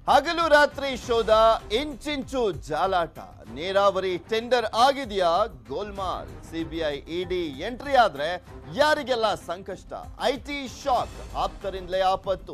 ಹಗಲು ರಾತ್ರಿ ಶೋಧ ಇಂಚಿಂಚು ಜಾಲಾಟ ನೀರಾವರಿ ಟೆಂಡರ್ ಆಗಿದೆಯಾ ಗೋಲ್ಮಾಲ್ ಸಿಬಿಐ ಇಡಿ ಎಂಟ್ರಿ ಆದ್ರೆ ಯಾರಿಗೆಲ್ಲ ಸಂಕಷ್ಟ ಐಟಿ ಶಾಕ್ ಆಪ್ತರಿಂದಲೇ ಆಪತ್ತು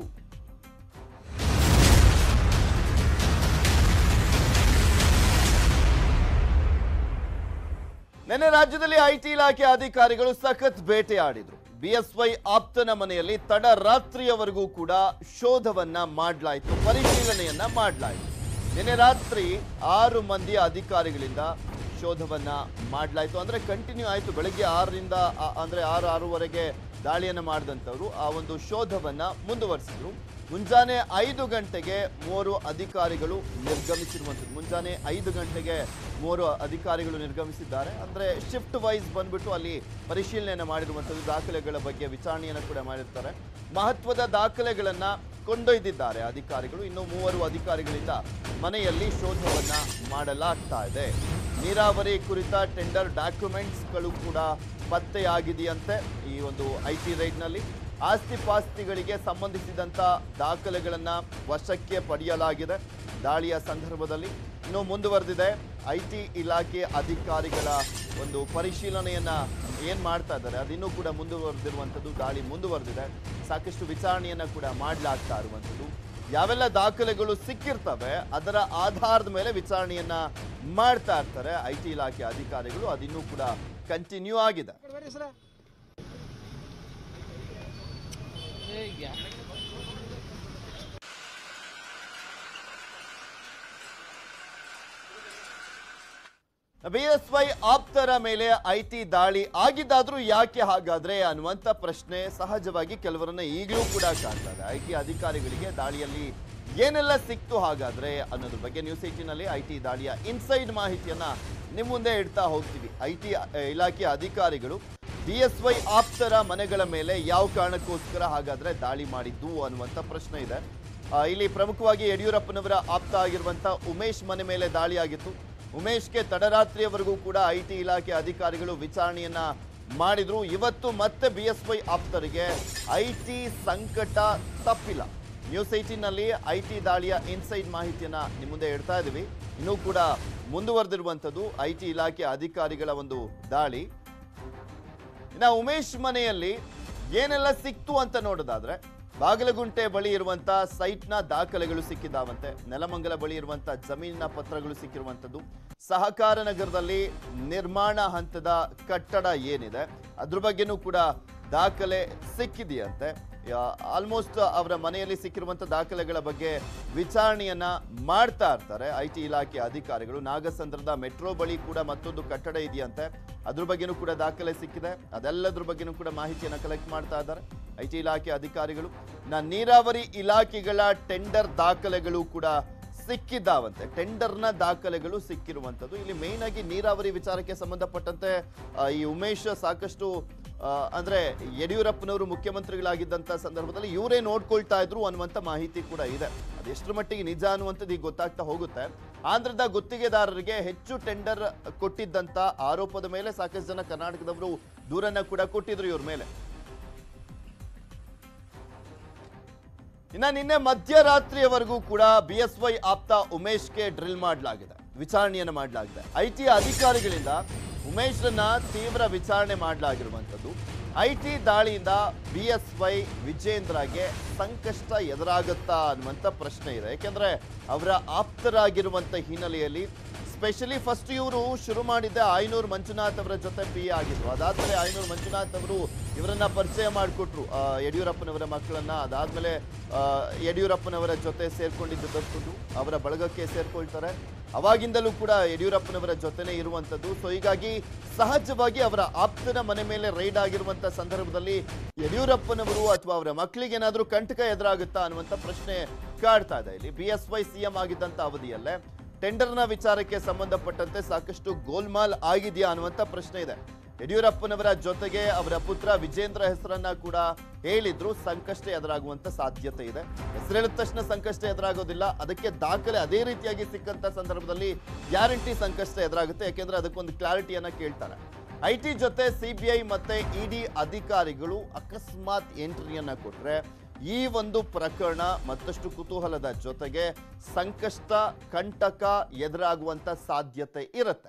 ನಿನ್ನೆ ರಾಜ್ಯದಲ್ಲಿ ಐಟಿ ಇಲಾಖೆ ಅಧಿಕಾರಿಗಳು ಸಖತ್ ಬೇಟೆಯಾಡಿದ್ರು ಬಿಎಸ್ವೈ ಆಪ್ತನ ಮನೆಯಲ್ಲಿ ತಡರಾತ್ರಿಯವರೆಗೂ ಕೂಡ ಶೋಧವನ್ನ ಮಾಡಲಾಯಿತು ಪರಿಶೀಲನೆಯನ್ನ ಮಾಡಲಾಯಿತು ನಿನ್ನೆ ರಾತ್ರಿ ಆರು ಮಂದಿ ಅಧಿಕಾರಿಗಳಿಂದ ಶೋಧವನ್ನ ಮಾಡಲಾಯಿತು ಅಂದ್ರೆ ಕಂಟಿನ್ಯೂ ಆಯಿತು ಬೆಳಗ್ಗೆ ಆರರಿಂದ ಆ- ಅಂದ್ರೆ ಆರು ಆರೂವರೆಗೆ ದಾಳಿಯನ್ನ ಮಾಡಿದಂಥವ್ರು ಆ ಒಂದು ಶೋಧವನ್ನ ಮುಂದುವರಿಸಿದ್ರು ಮುಂಜಾನೆ ಐದು ಗಂಟೆಗೆ ಮೂವರು ಅಧಿಕಾರಿಗಳು ನಿರ್ಗಮಿಸಿರುವಂಥದ್ದು ಮುಂಜಾನೆ ಐದು ಗಂಟೆಗೆ ಮೂವರು ಅಧಿಕಾರಿಗಳು ನಿರ್ಗಮಿಸಿದ್ದಾರೆ ಅಂದ್ರೆ ಶಿಫ್ಟ್ ವೈಸ್ ಬಂದ್ಬಿಟ್ಟು ಅಲ್ಲಿ ಪರಿಶೀಲನೆಯನ್ನು ಮಾಡಿರುವಂಥದ್ದು ದಾಖಲೆಗಳ ಬಗ್ಗೆ ವಿಚಾರಣೆಯನ್ನು ಕೂಡ ಮಾಡಿರ್ತಾರೆ ಮಹತ್ವದ ದಾಖಲೆಗಳನ್ನ ಕೊಂಡೊಯ್ದಿದ್ದಾರೆ ಅಧಿಕಾರಿಗಳು ಇನ್ನು ಮೂವರು ಅಧಿಕಾರಿಗಳಿಂದ ಮನೆಯಲ್ಲಿ ಶೋಧವನ್ನ ಮಾಡಲಾಗ್ತಾ ಇದೆ ನೀರಾವರಿ ಕುರಿತ ಟೆಂಡರ್ ಡಾಕ್ಯುಮೆಂಟ್ಸ್ಗಳು ಕೂಡ ಪತ್ತೆಯಾಗಿದೆಯಂತೆ ಈ ಒಂದು ಐ ಟಿ ರೈಡ್ನಲ್ಲಿ ಆಸ್ತಿ ಪಾಸ್ತಿಗಳಿಗೆ ಸಂಬಂಧಿಸಿದಂತ ದಾಖಲೆಗಳನ್ನ ವಶಕ್ಕೆ ಪಡೆಯಲಾಗಿದೆ ದಾಳಿಯ ಸಂದರ್ಭದಲ್ಲಿ ಇನ್ನು ಮುಂದುವರೆದಿದೆ ಐ ಟಿ ಇಲಾಖೆ ಅಧಿಕಾರಿಗಳ ಒಂದು ಪರಿಶೀಲನೆಯನ್ನ ಏನ್ ಮಾಡ್ತಾ ಇದ್ದಾರೆ ಅದಿನ್ನೂ ಕೂಡ ಮುಂದುವರೆದಿರುವಂಥದ್ದು ದಾಳಿ ಮುಂದುವರೆದಿದೆ ಸಾಕಷ್ಟು ವಿಚಾರಣೆಯನ್ನ ಕೂಡ ಮಾಡಲಾಗ್ತಾ ಇರುವಂಥದ್ದು ಯಾವೆಲ್ಲ ದಾಖಲೆಗಳು ಸಿಕ್ಕಿರ್ತವೆ ಅದರ ಆಧಾರದ ಮೇಲೆ ವಿಚಾರಣೆಯನ್ನ ಮಾಡ್ತಾ ಇರ್ತಾರೆ ಐ ಟಿ ಇಲಾಖೆ ಅಧಿಕಾರಿಗಳು ಅದಿನ್ನೂ ಕೂಡ ಕಂಟಿನ್ಯೂ ಆಗಿದೆ ಬಿಎಸ್ವೈ ಆಪ್ತರ ಮೇಲೆ ಐಟಿ ದಾಳಿ ಆಗಿದ್ದಾದ್ರೂ ಯಾಕೆ ಹಾಗಾದ್ರೆ ಅನ್ನುವಂತ ಪ್ರಶ್ನೆ ಸಹಜವಾಗಿ ಕೆಲವರನ್ನ ಈಗಲೂ ಕೂಡ ಕಾಡ್ತಾ ಇದೆ ಐಟಿ ಅಧಿಕಾರಿಗಳಿಗೆ ದಾಳಿಯಲ್ಲಿ ಏನೆಲ್ಲ ಸಿಕ್ತು ಹಾಗಾದ್ರೆ ಅನ್ನೋದ್ರ ಬಗ್ಗೆ ನ್ಯೂಸ್ ಏಟಿನಲ್ಲಿ ಐಟಿ ದಾಳಿಯ ಇನ್ಸೈಡ್ ಮಾಹಿತಿಯನ್ನ ನಿಮ್ಮ ಮುಂದೆ ಇಡ್ತಾ ಹೋಗ್ತೀವಿ ಐಟಿ ಇಲಾಖೆ ಅಧಿಕಾರಿಗಳು ಬಿಎಸ್ವೈ ಆಪ್ತರ ಮನೆಗಳ ಮೇಲೆ ಯಾವ ಕಾರಣಕ್ಕೋಸ್ಕರ ಹಾಗಾದ್ರೆ ದಾಳಿ ಮಾಡಿದ್ದು ಅನ್ನುವಂತ ಪ್ರಶ್ನೆ ಇದೆ ಆ, ಇಲ್ಲಿ ಪ್ರಮುಖವಾಗಿ ಯಡಿಯೂರಪ್ಪನವರ ಆಪ್ತ ಆಗಿರುವಂತ ಉಮೇಶ್ ಮನೆ ಮೇಲೆ ದಾಳಿ ಆಗಿತ್ತು ಉಮೇಶ್ಗೆ ತಡರಾತ್ರಿಯವರೆಗೂ ಕೂಡ ಐಟಿ ಇಲಾಖೆ ಅಧಿಕಾರಿಗಳು ವಿಚಾರಣೆಯನ್ನ ಮಾಡಿದ್ರು ಇವತ್ತು ಮತ್ತೆ ಬಿಎಸ್ವೈ ಆಪ್ತರಿಗೆ ಐಟಿ ಸಂಕಟ ತಪ್ಪಿಲ್ಲ ನ್ಯೂಸ್ ಏಟೀನ್ನಲ್ಲಿ ಐಟಿ ದಾಳಿಯ ಇನ್ಸೈಡ್ ಮಾಹಿತಿಯನ್ನ ನಿಮ್ಮ ಮುಂದೆ ಇಡ್ತಾ ಇದೀವಿ ಇನ್ನೂ ಕೂಡ ಮುಂದುವರೆದಿರುವಂಥದ್ದು ಐಟಿ ಇಲಾಖೆ ಅಧಿಕಾರಿಗಳ ಒಂದು ದಾಳಿ ಇನ್ನ ಉಮೇಶ್ ಮನೆಯಲ್ಲಿ ಏನೆಲ್ಲ ಸಿಕ್ತು ಅಂತ ನೋಡೋದಾದ್ರೆ ಬಾಗಲಗುಂಟೆ ಬಳಿ ಇರುವಂತ ಸೈಟ್ನ ದಾಖಲೆಗಳು ಸಿಕ್ಕಿದಾವಂತೆ ನೆಲಮಂಗಲ ಬಳಿ ಇರುವಂತ ಜಮೀನಿನ ಪತ್ರಗಳು ಸಿಕ್ಕಿರುವಂತದ್ದು ಸಹಕಾರ ನಗರದಲ್ಲಿ ನಿರ್ಮಾಣ ಹಂತದ ಕಟ್ಟಡ ಏನಿದೆ ಅದ್ರ ಬಗ್ಗೆನೂ ಕೂಡ ದಾಖಲೆ ಸಿಕ್ಕಿದೆಯಂತೆ ಆಲ್ಮೋಸ್ಟ್ ಅವರ ಮನೆಯಲ್ಲಿ ಸಿಕ್ಕಿರುವಂತ ದಾಖಲೆಗಳ ಬಗ್ಗೆ ವಿಚಾರಣೆಯನ್ನ ಮಾಡ್ತಾ ಇರ್ತಾರೆ ಐ ಟಿ ಇಲಾಖೆ ಅಧಿಕಾರಿಗಳು ನಾಗಸಂದ್ರದ ಮೆಟ್ರೋ ಬಳಿ ಕೂಡ ಮತ್ತೊಂದು ಕಟ್ಟಡ ಇದೆಯಂತೆ ಅದ್ರ ಬಗ್ಗೆನೂ ಕೂಡ ದಾಖಲೆ ಸಿಕ್ಕಿದೆ ಅದೆಲ್ಲದ್ರ ಬಗ್ಗೆನೂ ಕೂಡ ಮಾಹಿತಿಯನ್ನ ಕಲೆಕ್ಟ್ ಮಾಡ್ತಾ ಇದ್ದಾರೆ ಐ ಟಿ ಇಲಾಖೆ ಅಧಿಕಾರಿಗಳು ನಾ ನೀರಾವರಿ ಇಲಾಖೆಗಳ ಟೆಂಡರ್ ದಾಖಲೆಗಳು ಕೂಡ ಸಿಕ್ಕಿದ್ದಾವಂತೆ ಟೆಂಡರ್ನ ದಾಖಲೆಗಳು ಸಿಕ್ಕಿರುವಂಥದ್ದು ಇಲ್ಲಿ ಮೇನ್ ಆಗಿ ನೀರಾವರಿ ವಿಚಾರಕ್ಕೆ ಸಂಬಂಧಪಟ್ಟಂತೆ ಆ, ಈ ಉಮೇಶ್ ಸಾಕಷ್ಟು ಆ, ಅಂದ್ರೆ ಯಡಿಯೂರಪ್ಪನವರು ಮುಖ್ಯಮಂತ್ರಿಗಳಾಗಿದ್ದಂಥ ಸಂದರ್ಭದಲ್ಲಿ ಇವರೇ ನೋಡ್ಕೊಳ್ತಾ ಇದ್ರು ಅನ್ನುವಂಥ ಮಾಹಿತಿ ಕೂಡ ಇದೆ ಅದೆಷ್ಟರ ಮಟ್ಟಿಗೆ ನಿಜ ಅನ್ನುವಂಥದ್ದು ಈಗ ಗೊತ್ತಾಗ್ತಾ ಹೋಗುತ್ತೆ ಆಂಧ್ರದ ಗುತ್ತಿಗೆದಾರರಿಗೆ ಹೆಚ್ಚು ಟೆಂಡರ್ ಕೊಟ್ಟಿದ್ದಂತ ಆರೋಪದ ಮೇಲೆ ಸಾಕಷ್ಟು ಜನ ಕರ್ನಾಟಕದವರು ದೂರನ್ನ ಕೂಡ ಕೊಟ್ಟಿದ್ರು ಇವ್ರ ಮೇಲೆ ಇನ್ನ ನಿನ್ನೆ ಮಧ್ಯರಾತ್ರಿಯವರೆಗೂ ಕೂಡ ಬಿಎಸ್ವೈ ಆಪ್ತ ಉಮೇಶ್ಗೆ ಡ್ರಿಲ್ ಮಾಡಲಾಗಿದೆ ವಿಚಾರಣೆಯನ್ನು ಮಾಡಲಾಗಿದೆ ಐಟಿ ಅಧಿಕಾರಿಗಳಿಂದ ಉಮೇಶ್ರನ್ನ ತೀವ್ರ ವಿಚಾರಣೆ ಮಾಡಲಾಗಿರುವಂಥದ್ದು ಐಟಿ ದಾಳಿಯಿಂದ ಬಿಎಸ್ವೈ ವಿಜೇಂದ್ರಗೆ ಸಂಕಷ್ಟ ಎದುರಾಗುತ್ತಾ ಅನ್ನುವಂಥ ಪ್ರಶ್ನೆ ಇದೆ ಯಾಕೆಂದ್ರೆ ಅವರ ಆಪ್ತರಾಗಿರುವಂಥ ಹಿನ್ನೆಲೆಯಲ್ಲಿ ಸ್ಪೆಷಲಿ ಫಸ್ಟ್ ಇವರು ಶುರು ಮಾಡಿದ್ದೆ ಆಯ್ನೂರು ಮಂಜುನಾಥ್ ಅವರ ಜೊತೆ ಪಿ ಎ ಆಗಿದ್ರು ಅದಾದ್ಮೇಲೆ ಆಯ್ನೂರು ಮಂಜುನಾಥ್ ಅವರು ಇವರನ್ನ ಪರಿಚಯ ಮಾಡಿಕೊಟ್ರು ಯಡಿಯೂರಪ್ಪನವರ ಮಕ್ಕಳನ್ನ ಅದಾದ್ಮೇಲೆ ಆ, ಯಡಿಯೂರಪ್ಪನವರ ಜೊತೆ ಸೇರ್ಕೊಂಡಿದ್ದು ದಕ್ಕುದು ಅವರ ಬಳಗಕ್ಕೆ ಸೇರ್ಕೊಳ್ತಾರೆ ಅವಾಗಿಂದಲೂ ಕೂಡ ಯಡಿಯೂರಪ್ಪನವರ ಜೊತೆನೇ ಇರುವಂಥದ್ದು ಸೊ ಹೀಗಾಗಿ ಸಹಜವಾಗಿ ಅವರ ಆಪ್ತನ ಮನೆ ಮೇಲೆ ರೈಡ್ ಆಗಿರುವಂತ ಸಂದರ್ಭದಲ್ಲಿ ಯಡಿಯೂರಪ್ಪನವರು ಅಥವಾ ಅವರ ಮಕ್ಕಳಿಗೆ ಏನಾದರೂ ಕಂಟಕ ಎದುರಾಗುತ್ತಾ ಅನ್ನುವಂಥ ಪ್ರಶ್ನೆ ಕಾಡ್ತಾ ಇದೆ ಇಲ್ಲಿ ಬಿ ಎಸ್ ವೈ ಸಿಎಂ ಆಗಿದ್ದಂಥ ಅವಧಿಯಲ್ಲೇ ಟೆಂಡರ್ನ ವಿಚಾರಕ್ಕೆ ಸಂಬಂಧಪಟ್ಟಂತೆ ಸಾಕಷ್ಟು ಗೋಲ್ಮಾಲ್ ಆಗಿದೆಯಾ ಅನ್ನುವಂಥ ಪ್ರಶ್ನೆ ಇದೆ ಯಡಿಯೂರಪ್ಪನವರ ಜೊತೆಗೆ ಅವರ ಪುತ್ರ ವಿಜೇಂದ್ರ ಹೆಸರನ್ನ ಕೂಡ ಹೇಳಿದ್ರು ಸಂಕಷ್ಟ ಎದುರಾಗುವಂತ ಸಾಧ್ಯತೆ ಇದೆ ಹೆಸರೇಳಿದ ತಕ್ಷಣ ಸಂಕಷ್ಟ ಎದುರಾಗೋದಿಲ್ಲ ಅದಕ್ಕೆ ದಾಖಲೆ ಅದೇ ರೀತಿಯಾಗಿ ಸಿಕ್ಕಂತ ಸಂದರ್ಭದಲ್ಲಿ ಗ್ಯಾರಂಟಿ ಸಂಕಷ್ಟ ಎದುರಾಗುತ್ತೆ ಯಾಕೆಂದ್ರೆ ಅದಕ್ಕೊಂದು ಕ್ಲಾರಿಟಿಯನ್ನ ಕೇಳ್ತಾರೆ ಐ ಟಿ ಜೊತೆ ಸಿಬಿಐ ಮತ್ತೆ ಇಡಿ ಅಧಿಕಾರಿಗಳು ಅಕಸ್ಮಾತ್ ಎಂಟ್ರಿಯನ್ನ ಕೊಟ್ರೆ ಈ ಒಂದು ಪ್ರಕರಣ ಮತ್ತಷ್ಟು ಕುತೂಹಲದ ಜೊತೆಗೆ ಸಂಕಷ್ಟ ಕಂಟಕ ಎದುರಾಗುವಂತ ಸಾಧ್ಯತೆ ಇರುತ್ತೆ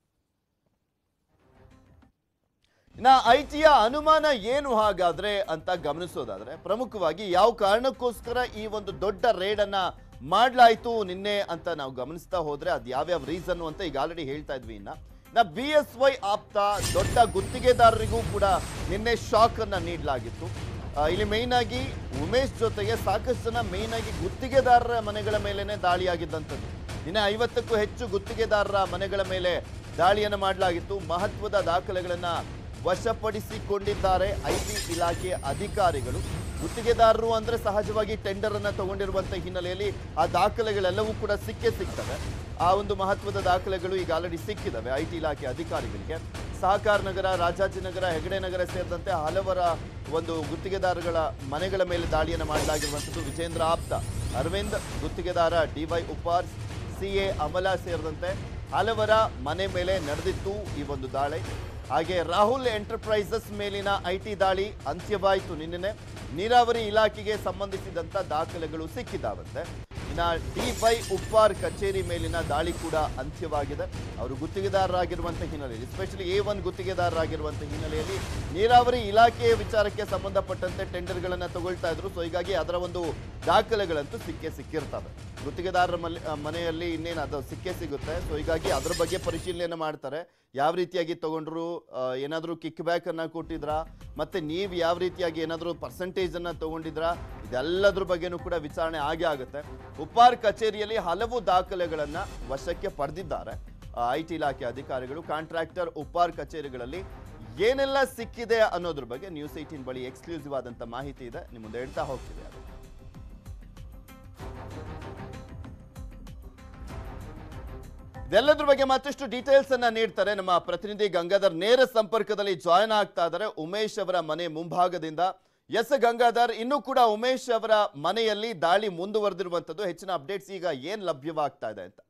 ಇನ್ನ ಐಟಿಯ ಅನುಮಾನ ಏನು ಹಾಗಾದ್ರೆ ಅಂತ ಗಮನಿಸೋದಾದ್ರೆ ಪ್ರಮುಖವಾಗಿ ಯಾವ ಕಾರಣಕ್ಕೋಸ್ಕರ ಈ ಒಂದು ದೊಡ್ಡ ರೇಡ್ ಅನ್ನ ಮಾಡ್ಲಾಯ್ತು ನಿನ್ನೆ ಅಂತ ನಾವು ಗಮನಿಸ್ತಾ ಹೋದ್ರೆ ಅದು ಯಾವ್ಯಾವ ರೀಸನ್ ಅಂತ ಈಗ ಆಲ್ರೆಡಿ ಹೇಳ್ತಾ ಇದ್ವಿ ಇನ್ನ ನಾ ಬಿ ಎಸ್ ವೈ ಆಪ್ತ ದೊಡ್ಡ ಗುತ್ತಿಗೆದಾರರಿಗೂ ಕೂಡ ನಿನ್ನೆ ಶಾಕ್ ಅನ್ನ ನೀಡಲಾಗಿತ್ತು ಆ, ಇಲ್ಲಿ ಮೇಯ್ನ್ ಆಗಿ ಉಮೇಶ್ ಜೊತೆಗೆ ಸಾಕಷ್ಟು ಜನ ಮೇಯ್ನ್ ಆಗಿ ಗುತ್ತಿಗೆದಾರರ ಮನೆಗಳ ಮೇಲೆನೆ ದಾಳಿಯಾಗಿದ್ದಂಥದ್ದು ಇನ್ನು ಐವತ್ತಕ್ಕೂ ಹೆಚ್ಚು ಗುತ್ತಿಗೆದಾರರ ಮನೆಗಳ ಮೇಲೆ ದಾಳಿಯನ್ನು ಮಾಡಲಾಗಿತ್ತು ಮಹತ್ವದ ದಾಖಲೆಗಳನ್ನ ವಶಪಡಿಸಿಕೊಂಡಿದ್ದಾರೆ ಐಟಿ ಇಲಾಖೆ ಅಧಿಕಾರಿಗಳು ಗುತ್ತಿಗೆದಾರರು ಅಂದ್ರೆ ಸಹಜವಾಗಿ ಟೆಂಡರ್ ಅನ್ನ ತಗೊಂಡಿರುವಂತ ಹಿನ್ನೆಲೆಯಲ್ಲಿ ಆ ದಾಖಲೆಗಳೆಲ್ಲವೂ ಕೂಡ ಸಿಕ್ಕೇ ಸಿಗ್ತವೆ ಆ ಒಂದು ಮಹತ್ವದ ದಾಖಲೆಗಳು ಈಗ ಆಲ್ರೆಡಿ ಸಿಕ್ಕಿದಾವೆ ಐಟಿ ಇಲಾಖೆ ಅಧಿಕಾರಿಗಳಿಗೆ ಸಹಕಾರ ನಗರ ರಾಜಾಜಿನಗರ ಹೆಗಡೆ ನಗರ ಸೇರಿದಂತೆ ಹಲವರ ಒಂದು ಗುತ್ತಿಗೆದಾರಗಳ ಮನೆಗಳ ಮೇಲೆ ದಾಳಿಯನ್ನು ಮಾಡಲಾಗಿರುವಂಥದ್ದು ವಿಜೇಂದ್ರ ಆಪ್ತ ಅರವಿಂದ್ ಗುತ್ತಿಗೆದಾರ ಡಿವೈ ಉಪಾರ್ ಸಿಎ ಅಮಲ ಸೇರಿದಂತೆ ಹಲವರ ಮನೆ ಮೇಲೆ ನಡೆದಿತ್ತು ಈ ಒಂದು ದಾಳಿ ಹಾಗೆ ರಾಹುಲ್ ಎಂಟರ್ಪ್ರೈಸಸ್ ಮೇಲಿನ ಐಟಿ ದಾಳಿ ಅಂತ್ಯವಾಯಿತು ನಿನ್ನೆ ನೀರಾವರಿ ಇಲಾಖೆಗೆ ಸಂಬಂಧಿಸಿದಂತ ದಾಖಲೆಗಳು ಸಿಕ್ಕಿದಾವಂತೆ ಇನ್ನ ಡಿವೈ ಉಪ್ಪಾರ್ ಕಚೇರಿ ಮೇಲಿನ ದಾಳಿ ಕೂಡ ಅಂತ್ಯವಾಗಿದೆ ಅವರು ಗುತ್ತಿಗೆದಾರರಾಗಿರುವಂತ ಹಿನ್ನೆಲೆಯಲ್ಲಿ ಎಸ್ಪೆಷಲಿ ಎ ಒನ್ ಗುತ್ತಿಗೆದಾರರಾಗಿರುವಂತ ಹಿನ್ನೆಲೆಯಲ್ಲಿ ನೀರಾವರಿ ಇಲಾಖೆಯ ವಿಚಾರಕ್ಕೆ ಸಂಬಂಧಪಟ್ಟಂತೆ ಟೆಂಡರ್ಗಳನ್ನ ತಗೊಳ್ತಾ ಇದ್ರು ಸೊ ಹೀಗಾಗಿ ಅದರ ಒಂದು ದಾಖಲೆಗಳಂತೂ ಸಿಕ್ಕೇ ಸಿಕ್ಕಿರ್ತವೆ ಗುತ್ತಿಗೆದಾರರ ಮಲ್- ಆ, ಮನೆಯಲ್ಲಿ ಇನ್ನೇನು ಅದು ಸಿಕ್ಕೇ ಸಿಗುತ್ತೆ ಸೊ ಹೀಗಾಗಿ ಅದ್ರ ಬಗ್ಗೆ ಪರಿಶೀಲನೆ ಮಾಡ್ತಾರೆ ಯಾವ ರೀತಿಯಾಗಿ ತಗೊಂಡ್ರು ಆ, ಏನಾದ್ರೂ ಕಿಕ್ ಬ್ಯಾಕ್ ಅನ್ನ ಕೊಟ್ಟಿದ್ರಾ ಮತ್ತೆ ನೀವು ಯಾವ ರೀತಿಯಾಗಿ ಏನಾದ್ರೂ ಪರ್ಸೆಂಟೇಜ್ ಅನ್ನ ತಗೊಂಡಿದ್ರಾ ಇದೆಲ್ಲದ್ರ ಬಗ್ಗೆನೂ ಕೂಡ ವಿಚಾರಣೆ ಆಗೇ ಆಗುತ್ತೆ ಉಪ್ಪಾರ್ ಕಚೇರಿಯಲ್ಲಿ ಹಲವು ದಾಖಲೆಗಳನ್ನ ವಶಕ್ಕೆ ಪಡೆದಿದ್ದಾರೆ ಐ ಟಿ ಇಲಾಖೆ ಅಧಿಕಾರಿಗಳು ಕಾಂಟ್ರಾಕ್ಟರ್ ಉಪ್ಪಾರ್ ಕಚೇರಿಗಳಲ್ಲಿ ಏನೆಲ್ಲ ಸಿಕ್ಕಿದೆ ಅನ್ನೋದ್ರ ಬಗ್ಗೆ ನ್ಯೂಸ್ ಏಟೀನ್ ಬಳಿ ಎಕ್ಸ್ಕ್ಲೂಸಿವ್ ಆದಂತ ಮಾಹಿತಿ ಇದೆ ನಿಮ್ಮ ಮುಂದೆ ಹೇಳ್ತಾ ಹೋಗ್ತಿದೆ ಅದು ಇದೆಲ್ಲದ್ರ ಬಗ್ಗೆ ಮತ್ತಷ್ಟು ಡೀಟೇಲ್ಸ್ ಅನ್ನ ನೀಡ್ತಾರೆ ನಮ್ಮ ಪ್ರತಿನಿಧಿ ಗಂಗಾಧರ್ ನೇರ ಸಂಪರ್ಕದಲ್ಲಿ ಜಾಯ್ನ್ ಆಗ್ತಾ ಇದ್ದಾರೆ ಉಮೇಶ್ ಅವರ ಮನೆ ಮುಂಭಾಗದಿಂದ ಎಸ್ ಗಂಗಾಧರ್ ಇನ್ನೂ ಕೂಡ ಉಮೇಶ್ ಅವರ ಮನೆಯಲ್ಲಿ ದಾಳಿ ಮುಂದುವರೆದಿರುವಂತದ್ದು ಹೆಚ್ಚಿನ ಅಪ್ಡೇಟ್ಸ್ ಈಗ ಏನ್ ಲಭ್ಯವಾಗ್ತಾ ಇದೆ ಅಂತ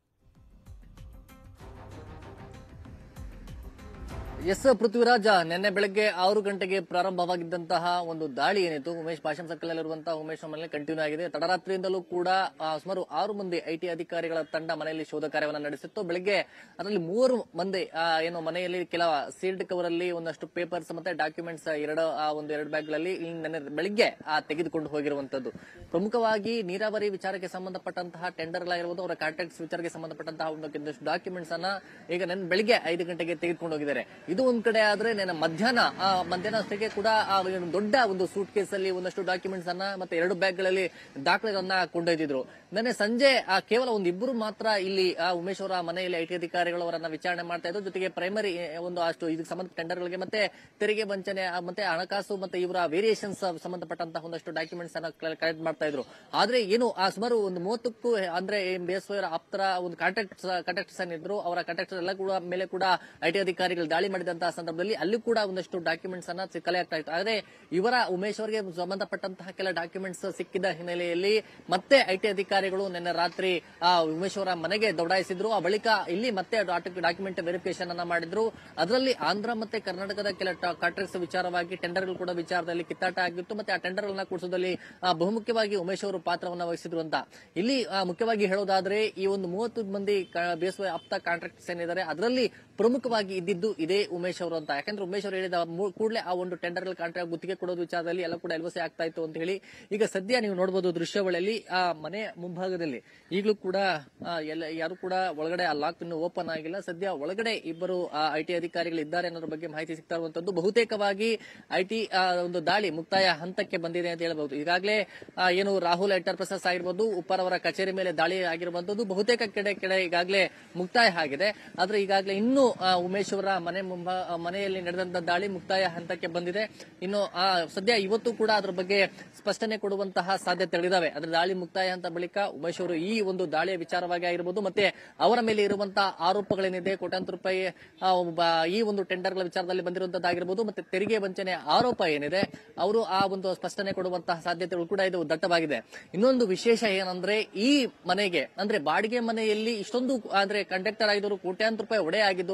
ಎಸ್ ಪೃಥ್ವಿರಾಜ ನಿನ್ನೆ ಬೆಳಗ್ಗೆ ಆರು ಗಂಟೆಗೆ ಪ್ರಾರಂಭವಾಗಿದ್ದಂತಹ ಒಂದು ದಾಳಿ ಏನಿತ್ತು ಉಮೇಶ್ ಪಾಶಂ ಸರ್ಕಲ್ ಅಲ್ಲಿರುವಂತಹ ಉಮೇಶ್ ಮನೆಯಲ್ಲಿ ಕಂಟಿನ್ಯೂ ಆಗಿದೆ ತಡರಾತ್ರಿಯಿಂದಲೂ ಕೂಡ ಆ, ಸುಮಾರು ಆರು ಮಂದಿ ಐಟಿ ಅಧಿಕಾರಿಗಳ ತಂಡ ಮನೆಯಲ್ಲಿ ಶೋಧ ಕಾರ್ಯವನ್ನು ನಡೆಸಿತ್ತು ಬೆಳಗ್ಗೆ ಅದರಲ್ಲಿ ಮೂವರು ಮಂದಿ ಆ, ಏನು ಮನೆಯಲ್ಲಿ ಕೆಲ ಸೀಲ್ಡ್ ಕವರ್ ಅಲ್ಲಿ ಒಂದಷ್ಟು ಪೇಪರ್ಸ್ ಮತ್ತೆ ಡಾಕ್ಯುಮೆಂಟ್ಸ್ ಎರಡು ಆ ಒಂದು ಎರಡು ಬ್ಯಾಗ್ಗಳಲ್ಲಿ ನಿನ್ನೆ ಬೆಳಿಗ್ಗೆ ಆ ತೆಗೆದುಕೊಂಡು ಹೋಗಿರುವಂತದ್ದು ಪ್ರಮುಖವಾಗಿ ನೀರಾವರಿ ವಿಚಾರಕ್ಕೆ ಸಂಬಂಧಪಟ್ಟಂತಹ ಟೆಂಡರ್ ಆಗಿರ್ಬೋದು ಅವರ ಕಾಂಟ್ರಾಕ್ಟ್ಸ್ ವಿಚಾರಕ್ಕೆ ಸಂಬಂಧಪಟ್ಟಂತಹ ಒಂದು ಕೆಲವೊಂದಿಷ್ಟು ಡಾಕ್ಯುಮೆಂಟ್ಸ್ ಅನ್ನ ಈಗ ನನ್ನ ಬೆಳಿಗ್ಗೆ ಐದು ಗಂಟೆಗೆ ತೆಗೆದುಕೊಂಡು ಹೋಗಿದ್ದಾರೆ ಇದು ಒಂದ್ ಕಡೆ ಆದ್ರೆ ನನ್ನ ಮಧ್ಯಾಹ್ನ ಆ, ಮಧ್ಯಾಹ್ನ ಅಷ್ಟಕ್ಕೆ ಕೂಡ ಆ ಒಂದು ದೊಡ್ಡ ಒಂದು ಸೂಟ್ ಕೇಸ್ ಅಲ್ಲಿ ಒಂದಷ್ಟು ಡಾಕ್ಯುಮೆಂಟ್ಸ್ ಅನ್ನ ಮತ್ತೆ ಎರಡು ಬ್ಯಾಗ್ ಗಳಲ್ಲಿ ದಾಖಲೆಗಳನ್ನ ಕೊಂಡೊಯ್ದಿದ್ರು ನಿನ್ನೆ ಸಂಜೆ ಆ ಕೇವಲ ಒಂದು ಇಬ್ಬರು ಮಾತ್ರ ಇಲ್ಲಿ ಆ ಉಮೇಶ್ ಅವರ ಮನೆಯಲ್ಲಿ ಐಟಿ ಅಧಿಕಾರಿಗಳು ಅವರನ್ನ ವಿಚಾರಣೆ ಮಾಡ್ತಾ ಇದ್ರು ಜೊತೆಗೆ ಪ್ರೈಮರಿ ಒಂದು ಅಷ್ಟು ಇದಕ್ಕೆ ಸಂಬಂಧ ಟೆಂಡರ್ಗಳಿಗೆ ಮತ್ತೆ ತೆರಿಗೆ ವಂಚನೆ ಆ, ಮತ್ತೆ ಹಣಕಾಸು ಮತ್ತೆ ಇವರ ವೇರಿಯೇಷನ್ಸ್ ಸಂಬಂಧಪಟ್ಟಂತಹ ಒಂದಷ್ಟು ಡಾಕ್ಯುಮೆಂಟ್ಸ್ ಅನ್ನ ಕಲೆಕ್ಟ್ ಮಾಡ್ತಾ ಇದ್ರು ಆದ್ರೆ ಏನು ಆ ಸುಮಾರು ಒಂದು ಮೂವತ್ತಕ್ಕೂ ಅಂದ್ರೆ ಬೇಸ್ ಅವರ ಆಪ್ತರ ಒಂದು ಕಾಂಟ್ರಾಕ್ಟ್ ಕಾಂಟ್ರಾಕ್ಟರ್ಸ್ ಏನಿದ್ರು ಅವರ ಕಾಂಟ್ರಾಕ್ಟರ್ ಎಲ್ಲ ಕೂಡ ಮೇಲೆ ಕೂಡ ಐಟಿ ಅಧಿಕಾರಿಗಳು ದಾಳಿ ಮಾಡಿದಂತಹ ಸಂದರ್ಭದಲ್ಲಿ ಅಲ್ಲಿ ಕೂಡ ಒಂದಷ್ಟು ಡಾಕ್ಯುಮೆಂಟ್ಸ್ ಅನ್ನ ಸಿ- ಕಲೆ ಆಗ್ತಾ ಇತ್ತು ಆದ್ರೆ ಇವರ ಉಮೇಶ್ ಅವರಿಗೆ ಸಂಬಂಧಪಟ್ಟಂತಹ ಕೆಲ ಡಾಕ್ಯುಮೆಂಟ್ಸ್ ಸಿಕ್ಕಿದ ಹಿನ್ನೆಲೆಯಲ್ಲಿ ಮತ್ತೆ ಐಟಿ ಅಧಿಕಾರಿಗಳು ನಿನ್ನೆ ರಾತ್ರಿ ಆ ಉಮೇಶ್ ಅವರ ಮನೆಗೆ ದೌಡಾಯಿಸಿದ್ರು ಆ ಬಳಿಕ ಇಲ್ಲಿ ಮತ್ತೆ ಡಾಕ್ಯುಮೆಂಟ್ ವೆರಿಫಿಕೇಶನ್ ಅನ್ನ ಮಾಡಿದ್ರು ಅದರಲ್ಲಿ ಆಂಧ್ರ ಮತ್ತೆ ಕರ್ನಾಟಕದ ಕೆಲ ಕಾಂಟ್ರಾಕ್ಟ್ಸ್ ವಿಚಾರವಾಗಿ ಟೆಂಡರ್ಗಳು ಕೂಡ ವಿಚಾರದಲ್ಲಿ ಕಿತ್ತಾಟ ಆಗಿತ್ತು ಮತ್ತೆ ಆ ಟೆಂಡರ್ ಗಳನ್ನ ಕೂಡಿಸೋದಲ್ಲಿ ಆ, ಬಹುಮುಖ್ಯವಾಗಿ ಉಮೇಶ್ ಅವರು ಪಾತ್ರವನ್ನ ವಹಿಸಿದ್ರು ಅಂತ ಇಲ್ಲಿ ಆ, ಮುಖ್ಯವಾಗಿ ಹೇಳೋದಾದ್ರೆ ಈ ಒಂದು ಮೂವತ್ತು ಮಂದಿ ಬೇಸುವ ಆಪ್ತ ಕಾಂಟ್ರಾಕ್ಟರ್ಸ್ ಏನಿದ್ದಾರೆ ಅದರಲ್ಲಿ ಪ್ರಮುಖವಾಗಿ ಇದ್ದಿದ್ದು ಇದೇ ಉಮೇಶ್ ಅವರು ಅಂತ ಯಾಕಂದ್ರೆ ಉಮೇಶ್ ಅವರು ಹೇಳಿದ ಮೂ- ಕೂಡಲೇ ಆ ಒಂದು ಟೆಂಡರ್ ಕಾಂಟ್ರಾಕ್ಟ್ ಗುತ್ತಿಗೆ ಕೊಡೋದು ವಿಚಾರದಲ್ಲಿ ಎಲ್ಲ ಕೂಡ ಎಲ್ವಸೆ ಆಗ್ತಾ ಇತ್ತು ಅಂತ ಹೇಳಿ ಈಗ ಸದ್ಯ ನೀವು ನೋಡಬಹುದು ದೃಶ್ಯಾವಳಿಯಲ್ಲಿ ಆ ಮನೆ ಮುಂಭಾಗದಲ್ಲಿ ಈಗಲೂ ಕೂಡ ಆ, ಎಲ್ಲ ಯಾರು ಕೂಡ ಒಳಗಡೆ ಆ ಲಾಕ್ ಇನ್ನು ಓಪನ್ ಆಗಿಲ್ಲ ಸದ್ಯ ಒಳಗಡೆ ಇಬ್ಬರು ಐಟಿ ಅಧಿಕಾರಿಗಳು ಇದ್ದಾರೆ ಅನ್ನೋದ್ರ ಬಗ್ಗೆ ಮಾಹಿತಿ ಸಿಗ್ತಾ ಇರುವಂತದ್ದು ಬಹುತೇಕವಾಗಿ ಐಟಿ ಒಂದು ದಾಳಿ ಮುಕ್ತಾಯ ಹಂತಕ್ಕೆ ಬಂದಿದೆ ಅಂತ ಹೇಳಬಹುದು ಈಗಾಗಲೇ ಆ, ಏನು ರಾಹುಲ್ ಎಂಟರ್ಪ್ರೈಸಸ್ ಆಗಿರ್ಬೋದು ಉಪ್ಪರ್ ಅವರ ಕಚೇರಿ ಮೇಲೆ ದಾಳಿ ಆಗಿರುವಂತದ್ದು ಬಹುತೇಕ ಕಡೆ ಕಡೆ ಈಗಾಗಲೇ ಮುಕ್ತಾಯ ಆಗಿದೆ ಆದ್ರೆ ಈಗಾಗಲೇ ಇನ್ನೂ ಆ, ಉಮೇಶ್ ಅವರ ಮನೆ ಮುಂಭ ಆ, ಮನೆಯಲ್ಲಿ ನಡೆದಂತ ದಾಳಿ ಮುಕ್ತಾಯ ಹಂತಕ್ಕೆ ಬಂದಿದೆ ಇನ್ನು ಆ, ಸದ್ಯ ಇವತ್ತು ಕೂಡ ಅದ್ರ ಬಗ್ಗೆ ಸ್ಪಷ್ಟನೆ ಕೊಡುವಂತಹ ಸಾಧ್ಯತೆಗಳಿದಾವೆ ಅದ್ರ ದಾಳಿ ಮುಕ್ತಾಯ ಹಂತ ಬಳಿಕ ಉಮೇಶ್ ಅವರು ಈ ಒಂದು ದಾಳಿಯ ವಿಚಾರವಾಗಿ ಆಗಿರ್ಬೋದು ಮತ್ತೆ ಅವರ ಮೇಲೆ ಇರುವಂತಹ ಆರೋಪಗಳೇನಿದೆ ಕೋಟ್ಯಾಂತರ ರೂಪಾಯಿ ಆ, ಒಬ್ಬ ಈ ಒಂದು ಟೆಂಡರ್ಗಳ ವಿಚಾರದಲ್ಲಿ ಬಂದಿರುವಂತದ್ದಾಗಿರ್ಬೋದು ಮತ್ತೆ ತೆರಿಗೆ ವಂಚನೆ ಆರೋಪ ಏನಿದೆ ಅವರು ಆ ಒಂದು ಸ್ಪಷ್ಟನೆ ಕೊಡುವಂತಹ ಸಾಧ್ಯತೆಗಳು ಕೂಡ ಇದು ದಟ್ಟವಾಗಿದೆ ಇನ್ನೊಂದು ವಿಶೇಷ ಏನಂದ್ರೆ ಈ ಮನೆಗೆ ಅಂದ್ರೆ ಬಾಡಿಗೆ ಮನೆಯಲ್ಲಿ ಇಷ್ಟೊಂದು ಅಂದ್ರೆ ಕಂಡಕ್ಟರ್ ಆಗಿದ್ರು ಕೋಟ್ಯಾಂತರ ರೂಪಾಯಿ ಒಡೆ ಆಗಿದ್ದು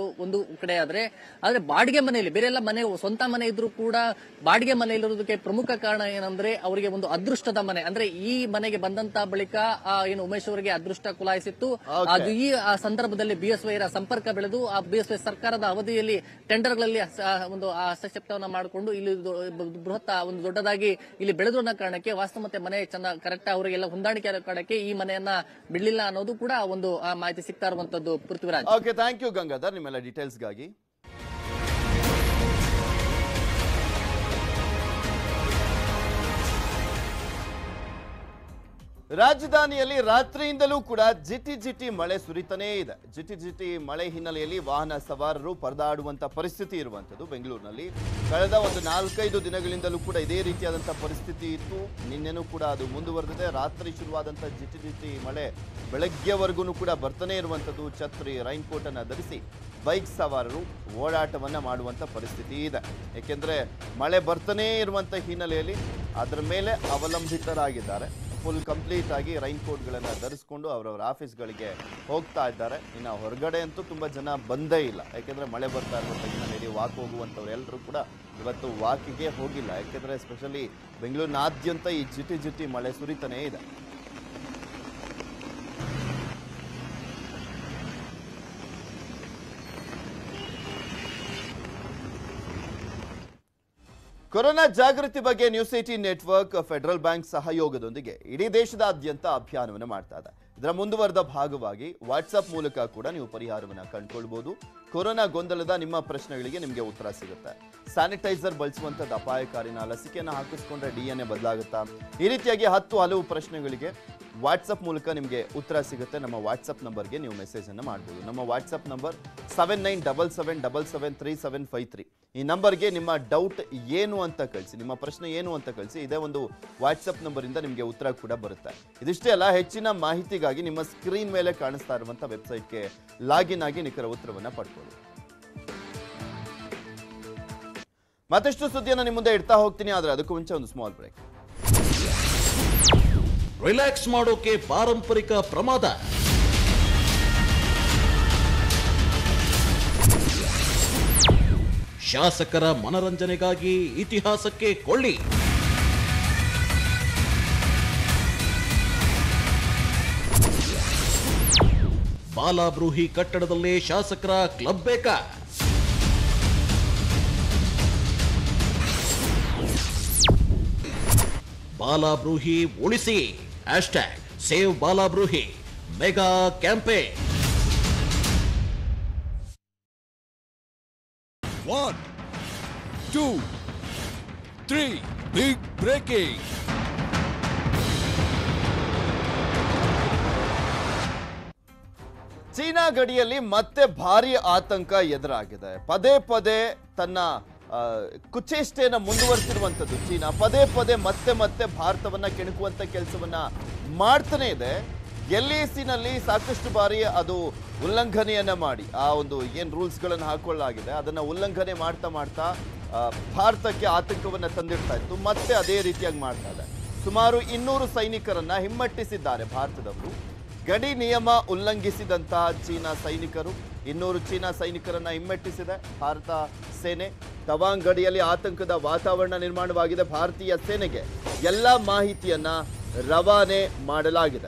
ಒಂದು ಕಡೆ ಆದ್ರೆ ಆದ್ರೆ ಬಾಡಿಗೆ ಮನೆಯಲ್ಲಿ ಬೇರೆ ಎಲ್ಲ ಮನೆ ಸ್ವಂತ ಮನೆ ಇದ್ರೂ ಕೂಡ ಬಾಡಿಗೆ ಮನೆಯಲ್ಲಿರೋದಕ್ಕೆ ಪ್ರಮುಖ ಕಾರಣ ಏನಂದ್ರೆ ಅವರಿಗೆ ಒಂದು ಅದೃಷ್ಟದ ಮನೆ ಅಂದ್ರೆ ಈ ಮನೆಗೆ ಬಂದಂತ ಬಳಿಕ ಆ, ಏನು ಉಮೇಶ್ ಅವರಿಗೆ ಅದೃಷ್ಟ ಕುಲಾಯಿಸಿತ್ತು ಅದು ಈ ಆ ಸಂದರ್ಭದಲ್ಲಿ ಬಿಎಸ್ವೈರ ಸಂಪರ್ಕ ಬೆಳೆದು ಆ ಬಿಎಸ್ವೈ ಸರ್ಕಾರದ ಅವಧಿಯಲ್ಲಿ ಟೆಂಡರ್ಗಳಲ್ಲಿ ಸ- ಒಂದು ಆ ಹಸ್ತಕ್ಷೇಪವನ್ನ ಮಾಡಿಕೊಂಡು ಇಲ್ಲಿ ದೊ- ಬ- ಬೃಹತ್ ಆ ಒಂದು ದೊಡ್ಡದಾಗಿ ಇಲ್ಲಿ ಬೆಳೆದು ಅನ್ನೋ ಕಾರಣಕ್ಕೆ ವಾಸ್ತು ಮತ್ತೆ ಮನೆ ಚೆನ್ನಾಗಿ ಕರೆಕ್ಟ್ ಅವರಿಗೆಲ್ಲ ಹೊಂದಾಣಿಕೆ ಆಗೋ ಕಾರಣಕ್ಕೆ ಈ ಮನೆಯನ್ನ ಬಿಡ್ಲಿಲ್ಲ ಅನ್ನೋದು ಕೂಡ ಒಂದು ಆ ಮಾಹಿತಿ ಸಿಗ್ತಾ ಇರುವಂತದ್ದು Prithviraj okay thank you Gangadhar ನಿಮ್ಮೆಲ್ಲ ಡೀಟೇಲ್ಸ್ಗಾಗಿ ರಾಜಧಾನಿಯಲ್ಲಿ ರಾತ್ರಿಯಿಂದಲೂ ಕೂಡ ಜಿಟಿ ಜಿಟಿ ಮಳೆ ಸುರಿತಾನೇ ಇದೆ ಜಿಟಿ ಜಿಟಿ ಮಳೆ ಹಿನ್ನೆಲೆಯಲ್ಲಿ ವಾಹನ ಸವಾರರು ಪರದಾಡುವಂತ ಪರಿಸ್ಥಿತಿ ಇರುವಂತದ್ದು ಬೆಂಗಳೂರಿನಲ್ಲಿ ಕಳೆದ ಒಂದು ನಾಲ್ಕೈದು ದಿನಗಳಿಂದಲೂ ಕೂಡ ಇದೇ ರೀತಿಯಾದಂತಹ ಪರಿಸ್ಥಿತಿ ಇತ್ತು ನಿನ್ನೆನೂ ಕೂಡ ಅದು ಮುಂದುವರೆದಿದೆ ರಾತ್ರಿ ಶುರುವಾದಂತಹ ಜಿಟಿ ಜಿಟಿ ಮಳೆ ಬೆಳಗ್ಗೆವರೆಗೂ ಕೂಡ ಬರ್ತಾನೆ ಇರುವಂತದ್ದು ಛತ್ರಿ ರೈನ್ ಕೋಟ್ ಅನ್ನ ಧರಿಸಿ ಬೈಕ್ ಸವಾರರು ಓಡಾಟವನ್ನ ಮಾಡುವಂತ ಪರಿಸ್ಥಿತಿ ಇದೆ ಏಕೆಂದ್ರೆ ಮಳೆ ಬರ್ತಾನೇ ಇರುವಂತ ಹಿನ್ನೆಲೆಯಲ್ಲಿ ಅದರ ಮೇಲೆ ಅವಲಂಬಿತರಾಗಿದ್ದಾರೆ ಫುಲ್ ಕಂಪ್ಲೀಟ್ ಆಗಿ ರೈನ್ ಕೋಟ್ಗಳನ್ನು ಧರಿಸ್ಕೊಂಡು ಅವರವರ ಆಫೀಸ್ಗಳಿಗೆ ಹೋಗ್ತಾ ಇದ್ದಾರೆ ಇನ್ನು ಹೊರಗಡೆ ಅಂತೂ ತುಂಬ ಜನ ಬಂದೇ ಇಲ್ಲ ಯಾಕೆಂದರೆ ಮಳೆ ಬರ್ತಾ ಇರುವಂಥ ಹಿನ್ನೆಲೆಯಲ್ಲಿ ವಾಕ್ ಹೋಗುವಂಥವ್ರು ಎಲ್ಲರೂ ಕೂಡ ಇವತ್ತು ವಾಕಿಗೆ ಹೋಗಿಲ್ಲ ಯಾಕೆಂದರೆ ಸ್ಪೆಷಲಿ ಬೆಂಗಳೂರಿನಾದ್ಯಂತ ಈ ಜಿಟಿ ಜಿಟಿ ಮಳೆ ಸುರಿತಾನೇ ಇದೆ ಕೊರೋನಾ ಜಾಗೃತಿ ಬಗ್ಗೆ news eighteen network Federal Bank ಸಹಯೋಗದೊಂದಿಗೆ ಇಡೀ ದೇಶದಾದ್ಯಂತ ಅಭಿಯಾನವನ್ನು ಮಾಡ್ತಾ ಇದೆ ಇದರ ಮುಂದುವರೆದ ಭಾಗವಾಗಿ ವಾಟ್ಸಪ್ ಮೂಲಕ ಕೂಡ ನೀವು ಪರಿಹಾರವನ್ನು ಕಂಡುಕೊಳ್ಬಹುದು ಕೊರೋನಾ ಗೊಂದಲದ ನಿಮ್ಮ ಪ್ರಶ್ನೆಗಳಿಗೆ ನಿಮಗೆ ಉತ್ತರ ಸಿಗುತ್ತೆ ಸ್ಯಾನಿಟೈಸರ್ ಬಳಸುವಂಥದ್ದು ಅಪಾಯಕಾರಿನ ಲಸಿಕೆಯನ್ನು ಹಾಕಿಸ್ಕೊಂಡ್ರೆ ಡಿ ಎನ್ ಎ ಬದಲಾಗುತ್ತಾ ಈ ರೀತಿಯಾಗಿ ಹತ್ತು ಹಲವು ಪ್ರಶ್ನೆಗಳಿಗೆ ವಾಟ್ಸಪ್ ಮೂಲಕ ನಿಮಗೆ ಉತ್ತರ ಸಿಗುತ್ತೆ ನಮ್ಮ ವಾಟ್ಸಪ್ ನಂಬರ್ಗೆ ನೀವು ಮೆಸೇಜ್ ಅನ್ನು ಮಾಡ್ಬೋದು ನಮ್ಮ WhatsApp number seven nine double seven double seven three seven five three ಈ ನಂಬರ್ಗೆ ನಿಮ್ಮ ಡೌಟ್ ಏನು ಅಂತ ಕಳಿಸಿ ನಿಮ್ಮ ಪ್ರಶ್ನೆ ಏನು ಅಂತ ಕಳಿಸಿ ಇದೇ ಒಂದು ವಾಟ್ಸಪ್ ನಂಬರಿಂದ ನಿಮಗೆ ಉತ್ತರ ಕೂಡ ಬರುತ್ತೆ ಇದಿಷ್ಟೇ ಅಲ್ಲ ಹೆಚ್ಚಿನ ಮಾಹಿತಿಗಾಗಿ ನಿಮ್ಮ ಸ್ಕ್ರೀನ್ ಮೇಲೆ ಕಾಣಿಸ್ತಾ ಇರುವಂಥ ವೆಬ್ಸೈಟ್ಗೆ ಲಾಗಿನ್ ಆಗಿ ನಿಖರ ಉತ್ತರವನ್ನು ಪಡ್ಕೊಳ್ಳಿ ಮತ್ತಷ್ಟು ಸುದ್ದಿಯನ್ನು ನಿಮ್ಮ ಮುಂದೆ ಇಡ್ತಾ ಹೋಗ್ತೀನಿ ಆದರೆ ಅದಕ್ಕೂ ಮುಂಚೆ ಒಂದು ಸ್ಮಾಲ್ ಬ್ರೇಕ್ ರಿಲ್ಯಾಕ್ಸ್ ಮಾಡೋಕೆ ಪಾರಂಪರಿಕ ಪ್ರಮಾದ ಶಾಸಕರ ಮನರಂಜನೆಗಾಗಿ ಇತಿಹಾಸಕ್ಕೆ ಕೊಳ್ಳಿ ಬಾಲಾಬ್ರೂಹಿ ಕಟ್ಟಡದಲ್ಲೇ ಶಾಸಕರ ಕ್ಲಬ್ ಬೇಕಾ ಬಾಲಾಬ್ರೂಹಿ ಉಳಿಸಿ hashtag save Balabruhi mega campaign One, two, three, big breaking. China ಗಡಿಯಲ್ಲಿ ಮತ್ತೆ ಭಾರಿ ಆತಂಕ ಎದುರಾಗಿದೆ ಪದೇ ಪದೇ ತನ್ನ ಆ, ಕುಚೇಷ್ಟೆಯನ್ನು ಮುಂದುವರಿಸಿರುವಂಥದ್ದು ಚೀನಾ ಪದೇ ಪದೇ ಮತ್ತೆ ಮತ್ತೆ ಭಾರತವನ್ನ ಕೆಣಕುವಂತ ಕೆಲಸವನ್ನ ಮಾಡ್ತಾನೆ ಇದೆ ಎಲ್ಎಸಿನಲ್ಲಿ ಸಾಕಷ್ಟು ಬಾರಿ ಅದು ಉಲ್ಲಂಘನೆಯನ್ನ ಮಾಡಿ ಆ ಒಂದು ಏನು ರೂಲ್ಸ್ಗಳನ್ನು ಹಾಕೊಳ್ಳಲಾಗಿದೆ ಅದನ್ನ ಉಲ್ಲಂಘನೆ ಮಾಡ್ತಾ ಮಾಡ್ತಾ ಆ, ಭಾರತಕ್ಕೆ ಆತಂಕವನ್ನ ತಂದಿಡ್ತಾ ಇತ್ತು ಮತ್ತೆ ಅದೇ ರೀತಿಯಾಗಿ ಮಾಡ್ತಾ ಇದೆ ಸುಮಾರು ಇನ್ನೂರು ಸೈನಿಕರನ್ನ ಹಿಮ್ಮೆಟ್ಟಿಸಿದ್ದಾರೆ ಭಾರತದವರು ಗಡಿ ನಿಯಮ ಉಲ್ಲಂಘಿಸಿದಂತಹ ಚೀನಾ ಸೈನಿಕರು ಇನ್ನೂರು ಚೀನಾ ಸೈನಿಕರನ್ನ ಹಿಮ್ಮೆಟ್ಟಿಸಿದೆ ಭಾರತ ಸೇನೆ ತವಾಂಗ್ ಗಡಿಯಲ್ಲಿ ಆತಂಕದ ವಾತಾವರಣ ನಿರ್ಮಾಣವಾಗಿದೆ ಭಾರತೀಯ ಸೇನೆಗೆ ಎಲ್ಲ ಮಾಹಿತಿಯನ್ನ ರವಾನೆ ಮಾಡಲಾಗಿದೆ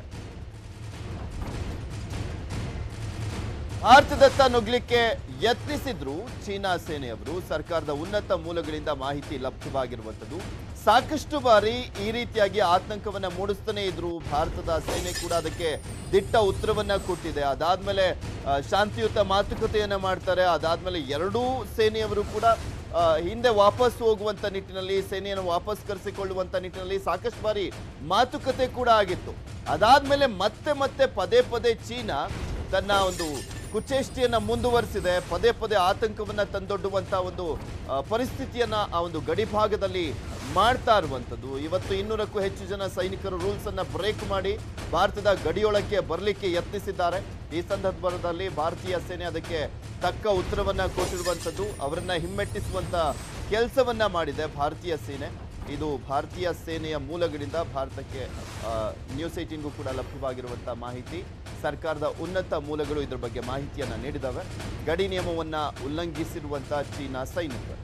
ಭಾರತದತ್ತ ನುಗ್ಲಿಕ್ಕೆ ಯತ್ನಿಸಿದ್ರು ಚೀನಾ ಸೇನೆಯವರು ಸರ್ಕಾರದ ಉನ್ನತ ಮೂಲಗಳಿಂದ ಮಾಹಿತಿ ಲಭ್ಯವಾಗಿರುವಂಥದ್ದು ಸಾಕಷ್ಟು ಬಾರಿ ಈ ರೀತಿಯಾಗಿ ಆತಂಕವನ್ನ ಮೂಡಿಸ್ತಾನೆ ಇದ್ರು ಭಾರತದ ಸೇನೆ ಕೂಡ ಅದಕ್ಕೆ ದಿಟ್ಟ ಉತ್ತರವನ್ನ ಕೊಟ್ಟಿದೆ ಅದಾದ್ಮೇಲೆ ಆ, ಶಾಂತಿಯುತ ಮಾತುಕತೆಯನ್ನ ಮಾಡ್ತಾರೆ ಅದಾದ್ಮೇಲೆ ಎರಡೂ ಸೇನೆಯವರು ಕೂಡ ಆ, ಹಿಂದೆ ವಾಪಸ್ ಹೋಗುವಂತ ನಿಟ್ಟಿನಲ್ಲಿ ಸೇನೆಯನ್ನು ವಾಪಸ್ ಕರೆಸಿಕೊಳ್ಳುವಂತ ನಿಟ್ಟಿನಲ್ಲಿ ಸಾಕಷ್ಟು ಬಾರಿ ಮಾತುಕತೆ ಕೂಡ ಆಗಿತ್ತು ಅದಾದ್ಮೇಲೆ ಮತ್ತೆ ಮತ್ತೆ ಪದೇ ಪದೇ ಚೀನಾ ತನ್ನ ಒಂದು ಕುಚೇಷ್ಟಿಯನ್ನ ಮುಂದುವರಿಸಿದೆ ಪದೇ ಪದೇ ಆತಂಕವನ್ನ ತಂದೊಡ್ಡುವಂತ ಒಂದು ಆ, ಪರಿಸ್ಥಿತಿಯನ್ನ ಆ ಒಂದು ಗಡಿ ಭಾಗದಲ್ಲಿ ಮಾಡ್ತಾ ಇರುವಂಥದ್ದು ಇವತ್ತು ಇನ್ನೂರಕ್ಕೂ ಹೆಚ್ಚು ಜನ ಸೈನಿಕರು ರೂಲ್ಸ್ ಅನ್ನ ಬ್ರೇಕ್ ಮಾಡಿ ಭಾರತದ ಗಡಿಯೊಳಕ್ಕೆ ಬರಲಿಕ್ಕೆ ಯತ್ನಿಸಿದ್ದಾರೆ ಈ ಸಂದರ್ಭದಲ್ಲಿ ಭಾರತೀಯ ಸೇನೆ ಅದಕ್ಕೆ ತಕ್ಕ ಉತ್ತರವನ್ನ ಕೊಟ್ಟಿರುವಂಥದ್ದು ಅವರನ್ನ ಹಿಮ್ಮೆಟ್ಟಿಸುವಂತ ಕೆಲಸವನ್ನ ಮಾಡಿದೆ ಭಾರತೀಯ ಸೇನೆ ಇದು ಭಾರತೀಯ ಸೇನೆಯ ಮೂಲಗಳಿಂದ ಭಾರತಕ್ಕೆ ಆ, ನ್ಯೂಸ್ ಏಟಿನ್ಗೂ ಕೂಡ ಲಭ್ಯವಾಗಿರುವಂಥ ಮಾಹಿತಿ ಸರ್ಕಾರದ ಉನ್ನತ ಮೂಲಗಳು ಇದರ ಬಗ್ಗೆ ಮಾಹಿತಿಯನ್ನು ನೀಡಿದವೆ ಗಡಿ ನಿಯಮವನ್ನು ಉಲ್ಲಂಘಿಸಿರುವಂಥ ಚೀನಾ ಸೈನಿಕರು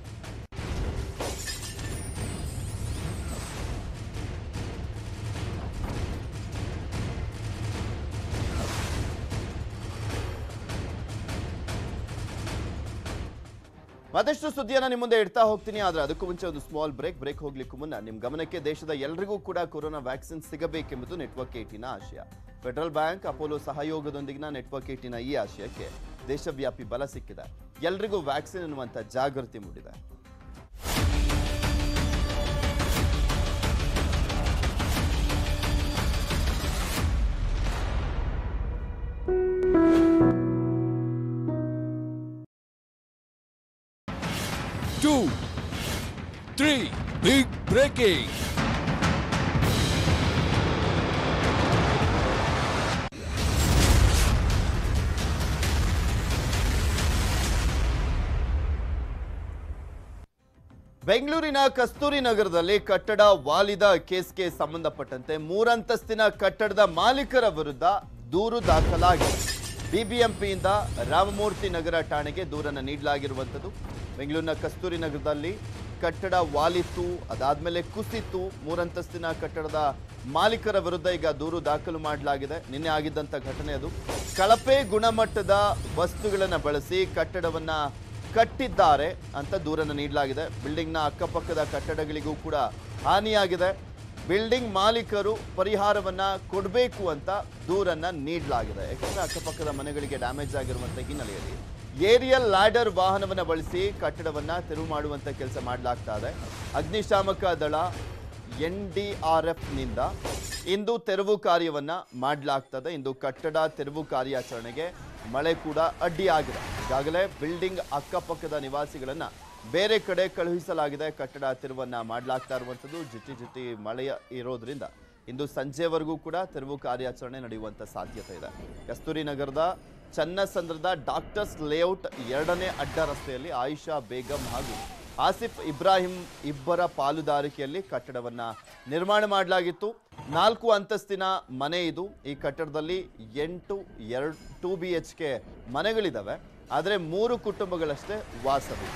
ಮತ್ತಷ್ಟು ಸುದ್ದಿಯನ್ನ ನಿಮ್ಮ ಮುಂದೆ ಇಡ್ತಾ ಹೋಗ್ತೀನಿ ಆದ್ರೆ ಅದಕ್ಕೂ ಮುಂಚೆ ಒಂದು ಸ್ಮಾಲ್ ಬ್ರೇಕ್ ಬ್ರೇಕ್ ಹೋಗ್ಲಿಕ್ಕೂ ಮುನ್ನ ನಿಮ್ಮ ಗಮನಕ್ಕೆ ದೇಶದ ಎಲ್ರಿಗೂ ಕೂಡ ಕೊರೋನಾ ವ್ಯಾಕ್ಸಿನ್ ಸಿಗಬೇಕೆಂಬುದು ನೆಟ್ವರ್ಕ್ ಏಟಿನ ಆಶಯ ಫೆಡರಲ್ ಬ್ಯಾಂಕ್ ಅಪೋಲೋ ಸಹಯೋಗದೊಂದಿಗಿನ ನೆಟ್ವರ್ಕ್ ಏಟಿನ ಈ ಆಶಯಕ್ಕೆ ದೇಶವ್ಯಾಪಿ ಬಲ ಸಿಕ್ಕಿದೆ ಎಲ್ರಿಗೂ ವ್ಯಾಕ್ಸಿನ್ ಅನ್ನುವಂಥ ಜಾಗೃತಿ ಮೂಡಿದೆ two, three, big breaking. ಬೆಂಗಳೂರಿನ ಕಸ್ತೂರಿ ನಗರದಲ್ಲಿ ಕಟ್ಟಡ ವಾಲಿದ ಕೇಸ್ಗೆ ಸಂಬಂಧಪಟ್ಟಂತೆ ಮೂರಂತಸ್ತಿನ ಕಟ್ಟಡದ ಮಾಲೀಕರ ವಿರುದ್ಧ ದೂರು ದಾಖಲಾಗಿದೆ ಬಿಬಿಎಂಪಿಯಿಂದ ರಾಮಮೂರ್ತಿ ನಗರ ಠಾಣೆಗೆ ದೂರನ್ನು ನೀಡಲಾಗಿರುವಂಥದ್ದು ಬೆಂಗಳೂರಿನ ಕಸ್ತೂರಿ ನಗರದಲ್ಲಿ ಕಟ್ಟಡ ವಾಲಿತ್ತು ಅದಾದ್ಮೇಲೆ ಕುಸಿತು ಮೂರಂತಸ್ತಿನ ಕಟ್ಟಡದ ಮಾಲೀಕರ ವಿರುದ್ಧ ಈಗ ದೂರು ದಾಖಲು ಮಾಡಲಾಗಿದೆ ನಿನ್ನೆ ಆಗಿದ್ದಂಥ ಘಟನೆ ಅದು ಕಳಪೆ ಗುಣಮಟ್ಟದ ವಸ್ತುಗಳನ್ನು ಬಳಸಿ ಕಟ್ಟಡವನ್ನ ಕಟ್ಟಿದ್ದಾರೆ ಅಂತ ದೂರನ್ನು ನೀಡಲಾಗಿದೆ ಬಿಲ್ಡಿಂಗ್ನ ಅಕ್ಕಪಕ್ಕದ ಕಟ್ಟಡಗಳಿಗೂ ಕೂಡ ಹಾನಿಯಾಗಿದೆ ಬಿಲ್ಡಿಂಗ್ ಮಾಲೀಕರು ಪರಿಹಾರವನ್ನ ಕೊಡಬೇಕು ಅಂತ ದೂರನ್ನ ನೀಡಲಾಗಿದೆ ಯಾಕಂದ್ರೆ ಅಕ್ಕಪಕ್ಕದ ಮನೆಗಳಿಗೆ ಡ್ಯಾಮೇಜ್ ಆಗಿರುವಂತ ಹಿನ್ನೆಲೆಯಲ್ಲಿ ಏರಿಯಲ್ ಲ್ಯಾಡರ್ ವಾಹನವನ್ನ ಬಳಸಿ ಕಟ್ಟಡವನ್ನ ತೆರವು ಮಾಡುವಂತ ಕೆಲಸ ಮಾಡಲಾಗ್ತಾ ಇದೆ ಅಗ್ನಿಶಾಮಕ ದಳ ಎನ್ ಡಿ ಆರ್ ಎಫ್ ನಿಂದ ಇಂದು ತೆರವು ಕಾರ್ಯವನ್ನ ಮಾಡಲಾಗ್ತದೆ ಇಂದು ಕಟ್ಟಡ ತೆರವು ಕಾರ್ಯಾಚರಣೆಗೆ ಮಳೆ ಕೂಡ ಅಡ್ಡಿಯಾಗಿದೆ ಈಗಾಗಲೇ ಬಿಲ್ಡಿಂಗ್ ಅಕ್ಕಪಕ್ಕದ ನಿವಾಸಿಗಳನ್ನ ಬೇರೆ ಕಡೆ ಕಳುಹಿಸಲಾಗಿದೆ ಕಟ್ಟಡ ತೆರವನ್ನ ಮಾಡಲಾಗ್ತಾ ಇರುವಂಥದ್ದು ಜಿಟಿ ಜಿಟಿ ಮಳೆಯ ಇರೋದ್ರಿಂದ ಇಂದು ಸಂಜೆವರೆಗೂ ಕೂಡ ತೆರವು ಕಾರ್ಯಾಚರಣೆ ನಡೆಯುವಂತ ಸಾಧ್ಯತೆ ಇದೆ ಕಸ್ತೂರಿ ನಗರದ ಚನ್ನಸಂದ್ರದ ಡಾಕ್ಟರ್ಸ್ ಲೇಔಟ್ ಎರಡನೇ ಅಡ್ಡ ರಸ್ತೆಯಲ್ಲಿ ಆಯಿಷಾ ಬೇಗಂ ಹಾಗೂ ಆಸಿಫ್ ಇಬ್ರಾಹಿಂ ಇಬ್ಬರ ಪಾಲುದಾರಿಕೆಯಲ್ಲಿ ಕಟ್ಟಡವನ್ನ ನಿರ್ಮಾಣ ಮಾಡಲಾಗಿತ್ತು ನಾಲ್ಕು ಅಂತಸ್ತಿನ ಮನೆ ಇದು ಈ ಕಟ್ಟಡದಲ್ಲಿ ಎಂಟು ಎರಡು ಟೂ ಬಿ ಎಚ್ ಕೆ ಮನೆಗಳಿದಾವೆ ಆದರೆ ಮೂರು ಕುಟುಂಬಗಳಷ್ಟೇ ವಾಸವಿದೆ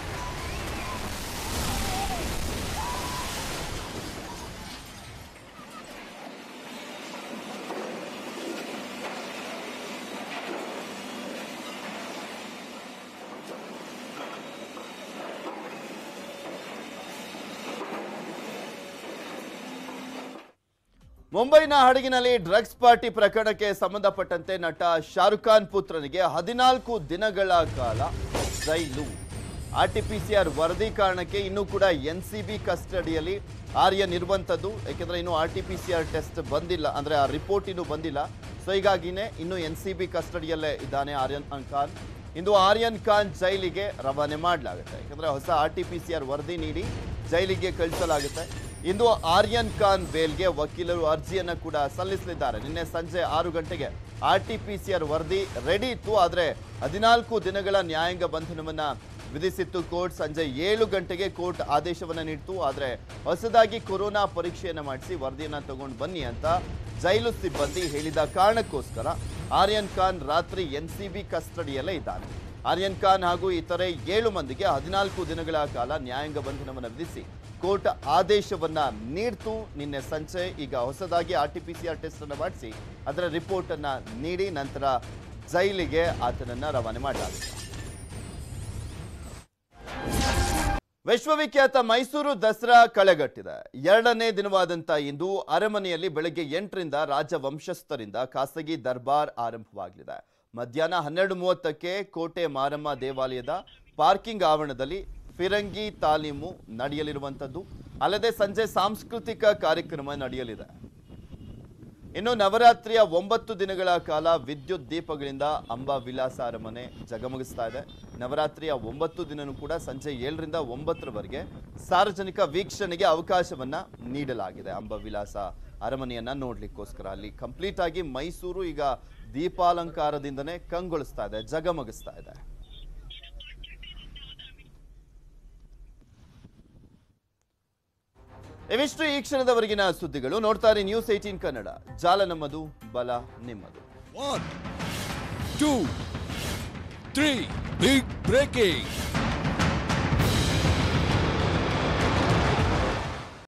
ಮುಂಬೈನ ಹಡಗಿನಲ್ಲಿ ಡ್ರಗ್ಸ್ ಪಾರ್ಟಿ ಪ್ರಕರಣಕ್ಕೆ ಸಂಬಂಧಪಟ್ಟಂತೆ ನಟ ಶಾರುಖ್ ಖಾನ್ ಪುತ್ರನಿಗೆ ಹದಿನಾಲ್ಕು ದಿನಗಳ ಕಾಲ ಜೈಲು ಆರ್ಟಿಪಿಸಿಆರ್ ವರದಿ ಕಾರಣಕ್ಕೆ ಇನ್ನೂ ಕೂಡ ಎನ್ ಸಿ ಬಿ ಕಸ್ಟಡಿಯಲ್ಲಿ ಆರ್ಯನ್ ಇರುವಂಥದ್ದು ಯಾಕೆಂದ್ರೆ ಇನ್ನು R T P C R test ಬಂದಿಲ್ಲ ಅಂದ್ರೆ ಆ ರಿಪೋರ್ಟ್ ಇನ್ನೂ ಬಂದಿಲ್ಲ ಸೊ ಹೀಗಾಗಿನೇ ಇನ್ನು ಎನ್ ಸಿ ಬಿ ಕಸ್ಟಡಿಯಲ್ಲೇ ಇದ್ದಾನೆ ಆರ್ಯನ್ ಖಾನ್ ಇಂದು ಆರ್ಯನ್ ಖಾನ್ ಜೈಲಿಗೆ ರವಾನೆ ಮಾಡಲಾಗುತ್ತೆ ಯಾಕಂದ್ರೆ ಹೊಸ R T P C R ವರದಿ ನೀಡಿ ಜೈಲಿಗೆ ಕಳಿಸಲಾಗುತ್ತೆ ಇಂದು ಆರ್ಯನ್ ಖಾನ್ ಬೇಲ್ಗೆ ವಕೀಲರು ಅರ್ಜಿಯನ್ನ ಕೂಡ ಸಲ್ಲಿಸಲಿದ್ದಾರೆ ನಿನ್ನೆ ಸಂಜೆ ಆರು ಗಂಟೆಗೆ R T P C R ವರದಿ ರೆಡಿ ಇತ್ತು ಆದರೆ ಹದಿನಾಲ್ಕು ದಿನಗಳ ನ್ಯಾಯಾಂಗ ಬಂಧನವನ್ನ ವಿಧಿಸಿತ್ತು ಕೋರ್ಟ್ ಸಂಜೆ ಏಳು ಗಂಟೆಗೆ ಕೋರ್ಟ್ ಆದೇಶವನ್ನ ನೀಡಿತು ಆದರೆ ಹೊಸದಾಗಿ ಕೊರೋನಾ ಪರೀಕ್ಷೆಯನ್ನ ಮಾಡಿಸಿ ವರದಿಯನ್ನ ತಗೊಂಡು ಬನ್ನಿ ಅಂತ ಜೈಲು ಸಿಬ್ಬಂದಿ ಹೇಳಿದ ಕಾರಣಕ್ಕೋಸ್ಕರ ಆರ್ಯನ್ ಖಾನ್ ರಾತ್ರಿ ಎನ್ ಸಿ ಬಿ ಕಸ್ಟಡಿಯಲ್ಲೇ ಇದ್ದಾನೆ ಆರ್ಯನ್ ಖಾನ್ ಹಾಗೂ ಇತರೆ ಏಳು ಮಂದಿಗೆ ಹದಿನಾಲ್ಕು ದಿನಗಳ ಕಾಲ ನ್ಯಾಯಾಂಗ ಬಂಧನವನ್ನು ವಿಧಿಸಿ ಕೋರ್ಟ್ ಆದೇಶವನ್ನ ನೀಡ್ತು ನಿನ್ನೆ ಸಂಜೆ ಈಗ ಹೊಸದಾಗಿ R T P C R test ಅನ್ನು ಮಾಡಿಸಿ ಅದರ ರಿಪೋರ್ಟ್ ಅನ್ನ ನೀಡಿ ನಂತರ ಜೈಲಿಗೆ ಆತನನ್ನ ರವಾನೆ ಮಾಡಲಾಗಿದೆ ವಿಶ್ವವಿಖ್ಯಾತ ಮೈಸೂರು ದಸರಾ ಕಳೆಗಟ್ಟಿದೆ ಎರಡನೇ ದಿನವಾದಂಥ ಇಂದು ಅರಮನೆಯಲ್ಲಿ ಬೆಳಗ್ಗೆ ಎಂಟರಿಂದ ರಾಜ ವಂಶಸ್ಥರಿಂದ ಖಾಸಗಿ ದರ್ಬಾರ್ ಆರಂಭವಾಗಲಿದೆ ಮಧ್ಯಾಹ್ನ ಹನ್ನೆರಡು ಮೂವತ್ತಕ್ಕೆ ಕೋಟೆ ಮಾರಮ್ಮ ದೇವಾಲಯದ ಪಾರ್ಕಿಂಗ್ ಆವರಣದಲ್ಲಿ ಫಿರಂಗಿ ತಾಲೀಮು ನಡೆಯಲಿರುವಂಥದ್ದು ಅಲ್ಲದೆ ಸಂಜೆ ಸಾಂಸ್ಕೃತಿಕ ಕಾರ್ಯಕ್ರಮ ನಡೆಯಲಿದೆ ಇನ್ನು ನವರಾತ್ರಿಯ ಒಂಬತ್ತು ದಿನಗಳ ಕಾಲ ವಿದ್ಯುತ್ ದೀಪಗಳಿಂದ ಅಂಬಾ ವಿಲಾಸ ಅರಮನೆ ಜಗಮಗಿಸ್ತಾ ಇದೆ ನವರಾತ್ರಿಯ ಒಂಬತ್ತು ದಿನನೂ ಕೂಡ ಸಂಜೆ ಏಳರಿಂದ ಒಂಬತ್ತರವರೆಗೆ ಸಾರ್ವಜನಿಕ ವೀಕ್ಷಣೆಗೆ ಅವಕಾಶವನ್ನ ನೀಡಲಾಗಿದೆ ಅಂಬಾ ವಿಲಾಸ ಅರಮನೆಯನ್ನ ನೋಡ್ಲಿಕ್ಕೋಸ್ಕರ ಅಲ್ಲಿ ಕಂಪ್ಲೀಟ್ ಆಗಿ ಮೈಸೂರು ಈಗ ದೀಪಾಲಂಕಾರದಿಂದನೇ ಕಂಗೊಳಿಸ್ತಾ ಇದೆ ಜಗಮಗಿಸ್ತಾ ಇದೆ ಇವಿಷ್ಟು ಈ ಕ್ಷಣದವರೆಗಿನ ಸುದ್ದಿಗಳು ನೋಡ್ತಾರೆ ನ್ಯೂಸ್ ಏಟೀನ್ ಕನ್ನಡ ಜಾಲ ನಮ್ಮದು ಬಲ ನಿಮ್ಮದು One, two, three. Big breaking.